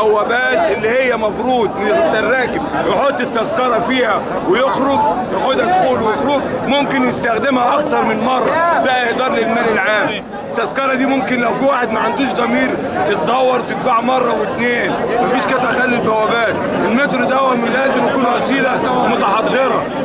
البوابات اللي هي مفروض الراكب يحط التذكره فيها ويخرج ياخدها دخول وخروج ممكن يستخدمها اكتر من مره ده اهدار للمال العام التذكره دي ممكن لو في واحد ما عندوش ضمير تتدور وتتباع مره واثنين مفيش كده خلي البوابات المترو ده من لازم يكون وسيله متحضره